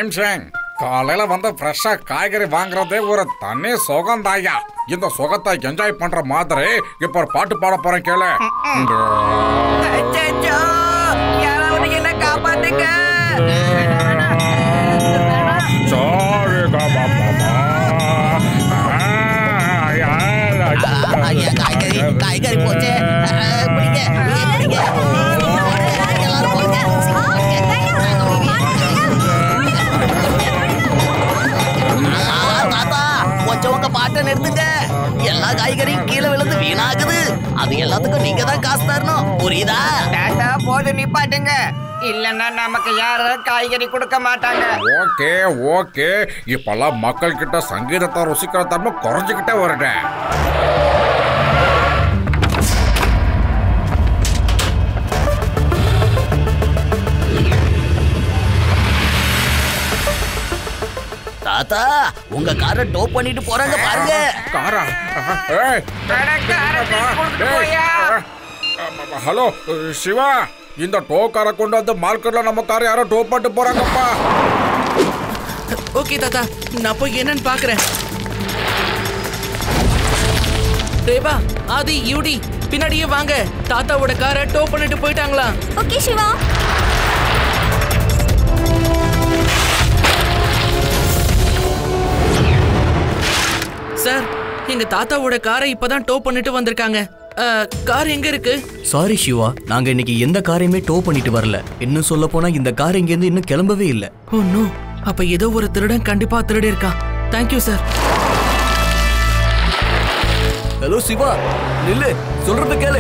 பீம்சிங் காலையில வந்து ஃப்ரெஷ்ஷா காய்கறி வாங்குறதே ஒரு தனி சுகம் தாயா இந்த சுகத்தை என்ஜாய் பண்ற மாதிரி இப்ப ஒரு பாட்டு பாட போறேன் கேளு அச்சச்சோ! யாராவது என்ன காப்பாத்துங்க சாரி ஐயா காய்கறி காய்கறி போச்சே அஹ், பிடிங்க பிடிங்க எல்லாரும் போடுங்க. ஆ, தாத்தா கொஞ்சம் உங்க பாட்டை நிறுத்துங்க எல்லா காய்கறியும் கீழே விழுந்து வீணாகுது அது எல்லாத்துக்கும் நீங்க தான் காசு தரணும் புரியுதா டாட்டா போது நிப்பாட்டுங்க இல்லன்னா நமக்கு யாரும் காய்கறி கொடுக்க மாட்டாங்க ஓகே ஓகே இப்பெல்லாம் மக்கள் கிட்ட சங்கீதத்தை ருசிக்கிற தன்மை குறைஞ்சுக்கிட்டே வருடேன் தாத்தா உங்க காரை டோப் பண்ணிட்டு போறாங்க பாருங்க காரா ஏய், கடைக்காரனை கொண்டு ஏய், போயா? அஹ், ஹலோ சிவா இந்த டோ காரை கொண்டு வந்து மார்க்கெட்ல நம்ம காரை யாரோ டோ பண்ணிட்டு போறாங்கப்பா ஓகே தாத்தா நான் போய் என்னன்னு பாக்குறேன் ரேவா ஆதி யூடி பின்னாடியே வாங்க தாத்தாவோட காரை டோ பண்ணிட்டு போயிட்டாங்களா ஓகே சிவா சார் எங்க தாத்தாவோட காரை இப்பதான் டோ பண்ணிட்டு வந்திருக்காங்க அஹ், கார் எங்க இருக்கு சாரி சிவா நாங்க இன்னைக்கு எந்த காரையுமே டோ பண்ணிட்டு வரல இன்னும் சொல்ல போனா இந்த கார் இங்கேருந்து இன்னும் கிளம்பவே இல்ல ஓ நோ அப்ப ஏதோ ஒரு திருடன் கண்டிப்பா திருடி இருக்கான் தேங்க்யூ சார் ஹலோ சிவா நில்லு சொல்றது கேளு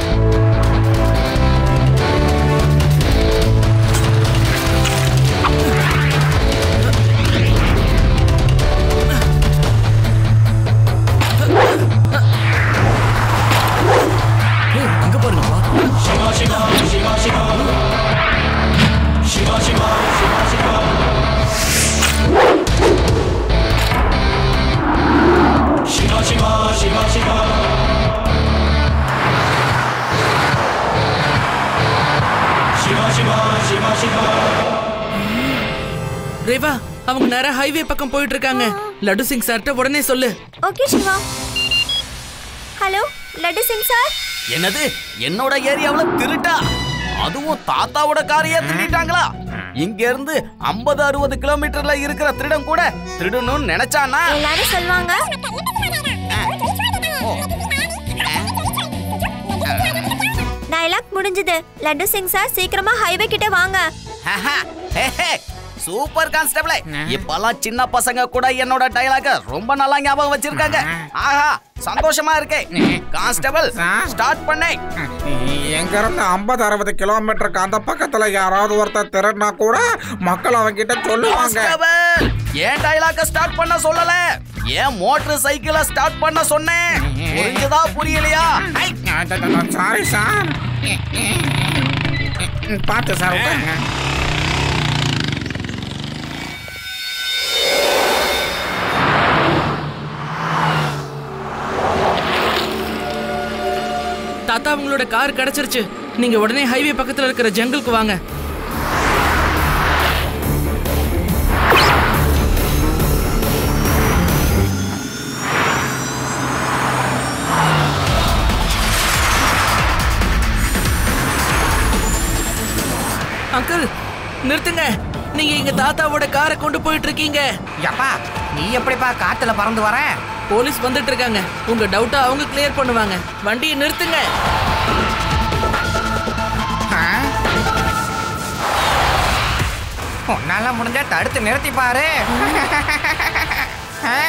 ஏய், அங்க பாருங்கப்பா ரேவா அவங்க நேரா ஹைவே பக்கம் போயிட்டு இருக்காங்க லட்டு சிங் சார்ட்ட உடனே சொல்லு okay Siva hello Laddu Singh sir என்னது என்னோட ஏரியாவுல திருட்டா அதுவும் தாத்தாவோட காரையே திருடிட்டாங்களா இங்க இருந்து 50 அறுபது கிலோமீட்டர்ல இருக்கிற திருடன் கூட திருடணும்னு நினைச்சானா எல்லாரும் சொல்லுவாங்க டயலாக் முடிஞ்சது லட்டு சிங் சார் சீக்கிரமா ஹைவே கிட்ட வாங்க சூப்பர் கான்ஸ்டபிள் இப்பெல்லாம் சின்ன பசங்க கூட என்னோட டயலாக ரொம்ப நல்லா ஞாபகம் வச்சிருக்காங்க ஆஹா சந்தோஷமா இருக்கே கான்ஸ்டபிள் ஸ்டார்ட் பண்ணே எங்க இருந்து ஐம்பது அறுபது கிலோமீட்டருக்கு அந்த பக்கத்துல யாராவது ஒருத்தர் திருடினா கூட மக்கள் அவங்க கிட்ட சொல்லுவாங்க கான்ஸ்டபிள் ஏன் டயலாக ஸ்டார்ட் பண்ண சொல்லல ஏன் மோட்டார் சைக்கிளை ஸ்டார்ட் பண்ண சொன்னேன் புரிஞ்சுதா புரியலையா ஐ, சாரி சார் பார்த்து சார் உட்காருங்க தாத்தா அவங்களோட கார் கிடைச்சிருச்சு நீங்க உடனே ஹைவே பக்கத்துல இருக்கிற ஜங்கிளுக்கு வாங்க அங்கிள் நிறுத்துங்க நீங்க எங்க தாத்தாவோட காரை கொண்டு போயிட்டு இருக்கீங்க எப்பா நீ எப்படிப்பா காத்துல பறந்து வர போலீஸ் வந்துட்டு இருக்காங்க உங்க டவுட்டா அவங்க கிளியர் பண்ணுவாங்க வண்டியை நிறுத்துங்க ஆ? உன்னால முடிஞ்சா தடுத்து நிறுத்தி பாரு ஆ.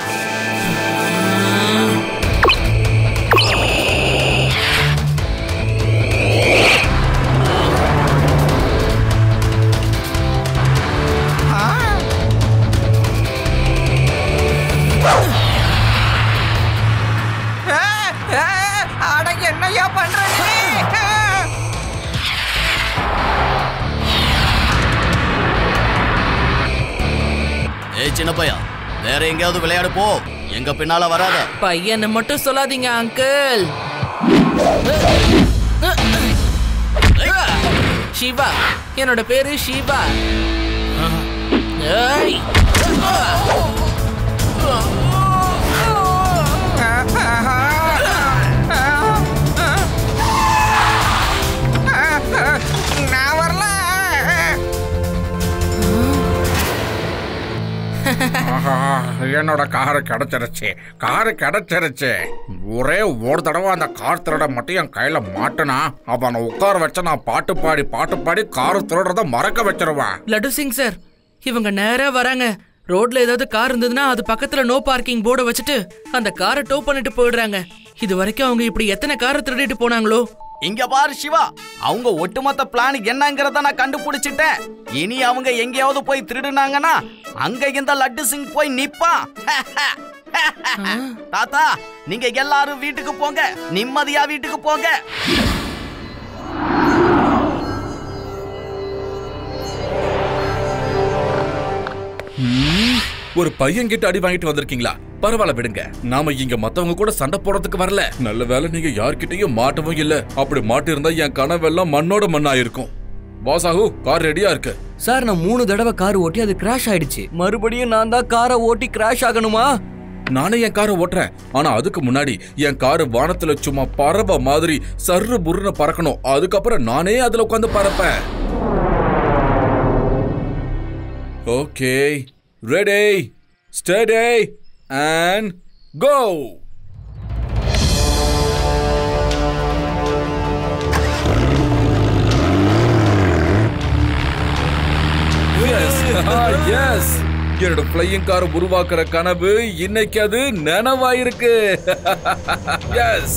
ஆ. ஆ, ஆ, அட என்னய்யா பண்ற நீ ஆ. ஏய் சின்ன பையா வேற எங்கேயாவது விளையாடு போ எங்க பின்னால வராத பையனை மட்டும் சொல்லாதீங்க அங்கிள் சிவா என்னோட பேரு சிவா ஏய் நான் வரல ஆஹா, என்னோட காரு கிடைச்சிருச்சு காரு கிடைச்சிருச்சு ஒரே ஒரு தடவை அந்த கார் திருட மட்டும் என் கையில மாட்டுனா அவனை உட்கார வச்ச நான் பாட்டு பாடி பாட்டு பாடி கார் திருடுறத மறக்க வச்சிருவேன் லட்டு சிங் சார் இவங்க நேரா வராங்க ரோட்ல ஏதாவது கார் இருந்ததுன்னா அது பக்கத்துல நோ பார்க்கிங் போர்டை வச்சுட்டு அந்த காரை டோ பண்ணிட்டு போயிடுறாங்க இது வரைக்கும் அவங்க இப்படி எத்தனை காரை திருடிட்டு போனாங்களோ இங்க பாரு சிவா அவங்க ஒட்டுமொத்த பிளான் என்னங்கறத நான் கண்டுபிடிச்சிட்டேன் இனி அவங்க எங்கேயாவது போய் திருடுனாங்கன்னா அங்க இந்த லட்டு சிங் போய் நிப்பான் தாத்தா நீங்க எல்லாரும் வீட்டுக்கு போங்க நிம்மதியா வீட்டுக்கு போங்க ஒரு பையன் கிட்ட அடி வாங்கிட்டு வந்திருக்கீங்களா பரவாயில்ல விடுங்க நாம இங்க மத்தவங்க கூட சண்டை போடுறதுக்கு வரல நல்ல வேளை நீங்க யார்கிட்டயும் மாட்டவும் இல்ல அப்படி மாட்டி இருந்தா என் கனவெல்லாம் மண்ணோட மண்ணா இருக்கும் வாசாகு கார் ரெடியா இருக்கு சார் நான் மூணு தடவை கார் ஓட்டி அது கிராஷ் ஆயிடுச்சு மறுபடியும் நான் தான் காரை ஓட்டி கிராஷ் ஆகணுமா நானே என் காரை ஓட்டுறேன் ஆனா அதுக்கு முன்னாடி என் காரு வானத்துல சும்மா பறவை மாதிரி சர்ரு புர்ருன்னு பறக்கணும் அதுக்கப்புறம் நானே அதுல உட்காந்து பறப்பேன் okay ready steady and go yes என்னோட பிளையிங் கார் உருவாக்குற கனவு இன்னைக்கு அது நனவாயிருக்கு எஸ்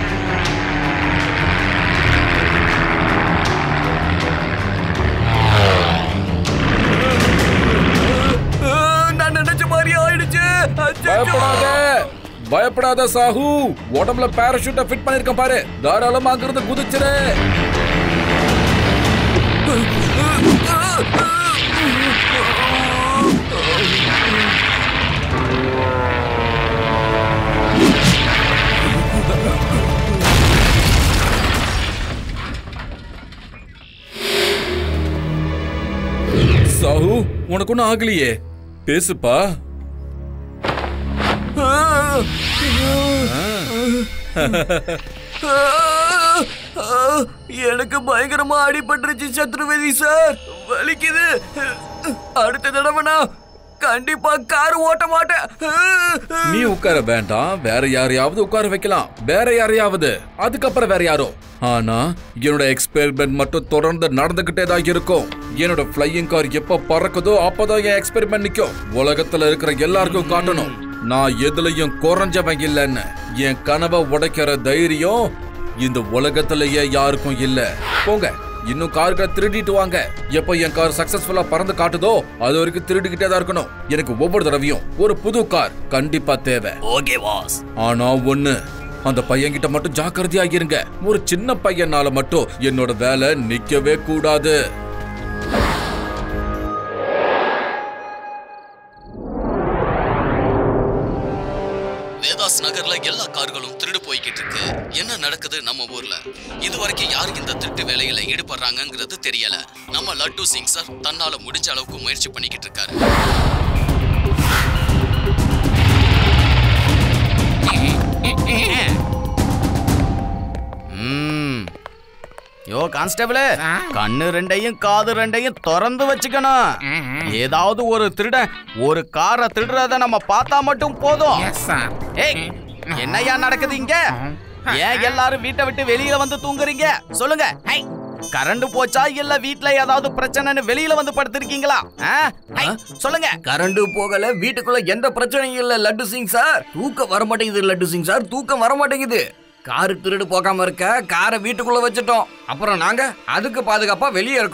நான் நினைச்ச மாதிரி ஆயிடுச்சு பயப்படாத பயப்படாத சாஹு உடம்புல பாராசூட்ட ஃபிட் பண்ணிருக்கேன் பாரு தாராளமா அங்கிருந்து குதிச்சிரு சாஹு உனக்கு ஒன்றும் ஆகலையே பேசுப்பா எனக்கு பயங்கரமா அடிபட்டுருச்சு சத்ருவேதி சார் வலிக்குது அடுத்த தடவை நான் கண்டிப்பா கார் ஓட்ட மாட்டேன் நீ உட்கார வேண்டாம் வேற யாரையாவது உட்கார வைக்கலாம் வேற யாரையாவது அதுக்கப்புறம் வேற யாரோ ஆனா என்னோட எக்ஸ்பெரிமெண்ட் மட்டும் தொடர்ந்து நடந்துகிட்டே தான் இருக்கும் என்னோட ஃப்ளையிங் கார் எப்ப பறக்குதோ அப்பதான் என் எக்ஸ்பெரிமெண்ட் நிக்கும் உலகத்துல இருக்கிற எல்லாருக்கும் காட்டணும் நான் எதுலயும் குறைஞ்சவன் இல்லைன்னு என் கனவை உடைக்கிற தைரியம் இந்த உலகத்திலேயே யாருக்கும் இல்ல போங்க இன்னும் கார்களை திருடிட்டு வாங்க எப்ப என் கார் சக்சஸ்ஃபுல்லா பறந்து காட்டுதோ அது வரைக்கும் திருடிக்கிட்டே தான் இருக்கணும் எனக்கு ஒவ்வொரு தடவையும் ஒரு புது கார் கண்டிப்பா தேவை ஓகே வாஸ் ஆனா ஒண்ணு அந்த பையன்கிட்ட மட்டும் ஜாக்கிரதையா இருங்க ஒரு சின்ன பையனால மட்டும் என்னோட வேலை நிக்கவே கூடாது வேதாஸ் நகர்ல எல்லா கார்களும் திருடு போய்கிட்டு இருக்கு என்ன நடக்குது நம்ம ஊர்ல இது வரைக்கும் யார் இந்த திருட்டு வேலையில ஈடுபடுறாங்கங்கிறது தெரியல நம்ம லட்டு சிங் சார் தன்னால முடிஞ்ச அளவுக்கு முயற்சி பண்ணிக்கிட்டு இருக்காரு ம். யோ கான்ஸ்டபிள் கண்ணு ரெண்டையும் காது ரெண்டையும் திறந்து வச்சுக்கணும் ஏதாவது ஒரு திருடன் ஒரு காரை திருடுறத நம்ம பார்த்தா மட்டும் போதும் சார் ஏய் என்னையா நடக்குது இங்க ஏன் எல்லாரும் வீட்டை விட்டு வெளியில வந்து தூங்குறீங்க சொல்லுங்க ஹை, கரண்ட் போச்சா இல்ல வீட்ல ஏதாவது பிரச்சனைன்னு வெளியில வந்து படுத்திருக்கீங்களா ஆ? ஹை, சொல்லுங்க கரண்ட் போகல வீட்டுக்குள்ள எந்த பிரச்சனையும் இல்ல லட்டு சிங் சார் தூக்கம் வர மாட்டேங்குது லட்டு சிங் சார் தூக்கம் வர மாட்டேங்குது காரு திருடு போகாம இருக்க காரை வீட்டுக்குள்ள வச்சுட்டோம் அப்புறம் நாங்க அதுக்கு பாதுகாப்பா வெளியே இருக்கோம்